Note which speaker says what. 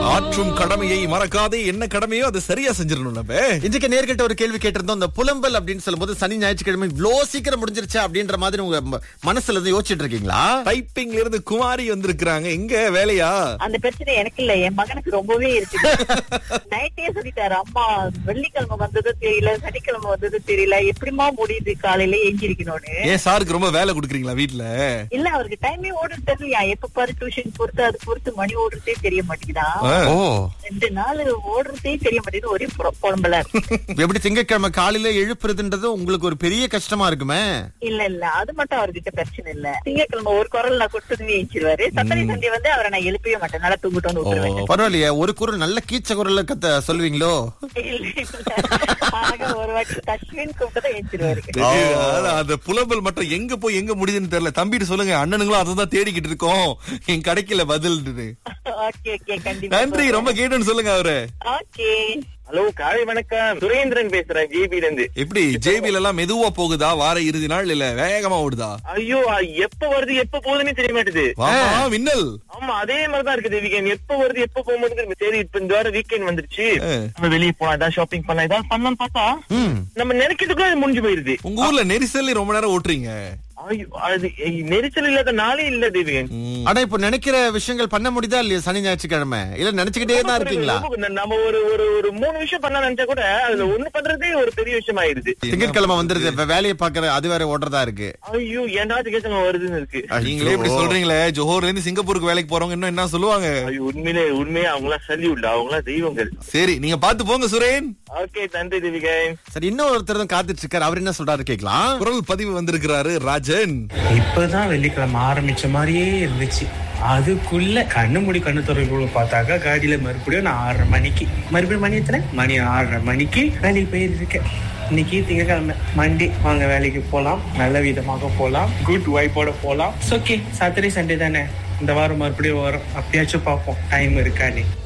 Speaker 1: ஆற்றும் கடமையை மறக்காதே என்ன கடமையோ அதை சரியா செஞ்சிடணும் நம்ம
Speaker 2: இன்றைக்கு நேர்கிட்ட ஒரு கேள்வி கேட்டிருந்தோம் இந்த புலம்பல் அப்படின்னு சொல்லும்போது சனி ஞாயிற்றுக்கிழமை இவ்வளோ சீக்கிரம் முடிஞ்சிருச்சா அப்படின்ற மாதிரி உங்க ம- மனசுல இருந்து யோசிச்சுட்டு இருக்கீங்களா
Speaker 1: டைப்பிங்ல இருந்து குமாரி வந்திருக்கிறாங்க எங்க வேலையா
Speaker 3: அந்த பிரச்சனை எனக்கு இல்ல என் மகனுக்கு ரொம்பவே இருக்குது நைட்டே சொல்லிட்டாரு அம்மா வெள்ளிக்கிழமை வந்ததும் தெரியல சனிக்கிழமை வந்ததும் தெரியல எப்படிமா முடியுது காலையில எஞ்சிருக்கணும்னு
Speaker 1: ஏன் சாருக்கு ரொம்ப வேலை கொடுக்குறீங்களா வீட்ல
Speaker 3: இல்ல அவருக்கு டைமே ஓடுறது தெரியலையா எப்ப பாரு டியூஷன் பொறுத்து அது பொறுத்து மணி ஓடுறதே தெரிய மாட்டேங்குதா
Speaker 1: ஆ.
Speaker 2: ஓ
Speaker 3: ரெண்டு நாள் ஓடுறதே தெரிய மாட்டேங்குது ஒரே புற- புலம்பலா இருக்கு
Speaker 2: எப்படி திங்கட்கிழமை காலையில எழுப்புறதுன்றது உங்களுக்கு ஒரு பெரிய கஷ்டமா இருக்குமே
Speaker 3: இல்ல இல்ல அது மட்டும் அவர்கிட்ட பிரச்சனை இல்ல திங்கட்கிழமை ஒரு குரல் நான் கொடுத்ததுமே எஞ்சிருவாரு சத்தனை சண்டே வந்து அவரை நான் எழுப்பவே மாட்டேன் நல்லா தூங்கிட்டோம்னு விட்டுருவேன்
Speaker 2: பரவாயில்லையே ஒரு குரல் நல்ல கீச்ச குரல்ல கத்த சொல்லுவீங்களோ
Speaker 3: இல்ல, இல்ல. ஆக ஒரு வாட்டி தஸ்வின் கூப்பிட்டதான் எஞ்சிருவாரு
Speaker 1: அதான் அந்த புலம்பல் மட்டும் எங்க போய் எங்க முடியுதுன்னு தெரியல தம்பிட்டு சொல்லுங்க அண்ணனுங்களும் அதை தான் தேடிக்கிட்டு இருக்கோம் என் கிடைக்கல பதில்
Speaker 3: ஓகே ஓகே கண்டிப்பா
Speaker 1: நன்றி ரொம்ப கேட்டுன்னு சொல்லுங்க அவரு
Speaker 3: ஓகே
Speaker 4: ஹலோ காலை வணக்கம் சுரேந்திரன் பேசுறேன் ஜிபில இருந்து
Speaker 1: எப்படி ஜேபில எல்லாம் மெதுவா போகுதா வார இறுதி நாள் இல்ல வேகமா ஓடுதா
Speaker 4: ஐயோ அ- எப்ப வருது எப்ப போகுதுன்னு தெரிய மாட்டுது
Speaker 1: வா மின்னல்
Speaker 4: ஆமா அதே மாதிரிதான் இருக்குது வீக்கெண்ட் எப்ப வருது எப்ப போகும்போது தெரியல. சரி இப்ப இந்த வாரம் வீக்கெண்ட் வந்துருச்சு
Speaker 1: ஆ.
Speaker 4: நம்ம வெளியே போலாம் ஏதாவது ஷாப்பிங் பண்ணலாம் ஏதாவது பண்ணலாம்னு பார்த்தா
Speaker 2: ம்
Speaker 4: நம்ம நினைக்கிறதுக்குள்ள அது முடிஞ்சு போயிருது
Speaker 1: உங்க ஊர்ல நெரிசல்ல ரொம்ப நேரம் ஓட்டுறீங்க
Speaker 4: ஐயோ அது ஏய், நெரிசல் இல்லாத நாளே இல்ல தேவிகன்
Speaker 1: ம்.
Speaker 2: ஆனா இப்ப நினைக்கிற விஷயங்கள் பண்ண முடியுதா இல்லையா சனி ஞாயிற்றுக்கிழமை இல்ல நினைச்சுக்கிட்டே தான் இருக்கீங்களா
Speaker 4: நம்ம ஒரு ஒரு ஒரு மூணு விஷயம் பண்ண நினைச்சா கூட அதுல ஒண்ணு பண்றதே ஒரு பெரிய விஷயம் ஆயிருது
Speaker 2: திங்கட்கிழமை வந்துருது இப்ப வேலையை பாக்குற அது வேற ஓடுறதா இருக்கு
Speaker 4: ஐயோ ஏன்டா கேட்க வருதுன்னு இருக்கு
Speaker 1: நீங்களே இப்படி சொல்றீங்களே ஜோஹர்ல இருந்து சிங்கப்பூருக்கு வேலைக்கு போறவங்க இன்னும் என்ன சொல்லுவாங்க
Speaker 4: ஐயோ உண்மையிலே உண்மையா அவங்களா சல்லி உள்ள அவங்களா தெய்வங்கள்
Speaker 1: சரி நீங்க பாத்து போங்க சுரேன்
Speaker 4: ஓகே நன்றி தேவிகன்
Speaker 2: சரி இன்னும் ஒருத்தர் தான் காத்துட்டு இருக்காரு அவர் என்ன சொல்றாரு கேக்கலாம்
Speaker 1: குரல் பதிவு வந்திருக்கிறாரு ராஜன்
Speaker 5: இப்பதான் வெள்ளிக்கிழமை ஆரம்பிச்ச மாதிரியே இருந்துச்சு அதுக்குள்ள கண்ணு மூடி கண்ணு துறைக்குள்ள பார்த்தாக்கா காடியில மறுபடியும் நான் ஆறரை மணிக்கு மறுபடியும் மணி எத்தனை மணி ஆறரை மணிக்கு வேலைக்கு போயிட்டு இருக்கேன் இன்னைக்கு திங்கக்கிழமை மண்டே வாங்க வேலைக்கு போலாம் நல்ல விதமாக போலாம் குட் வைப்போட போலாம் ஓகே சாட்டர்டே சண்டே தானே இந்த வாரம் மறுபடியும் வரும் அப்படியாச்சும் பார்ப்போம் டைம் இருக்கானே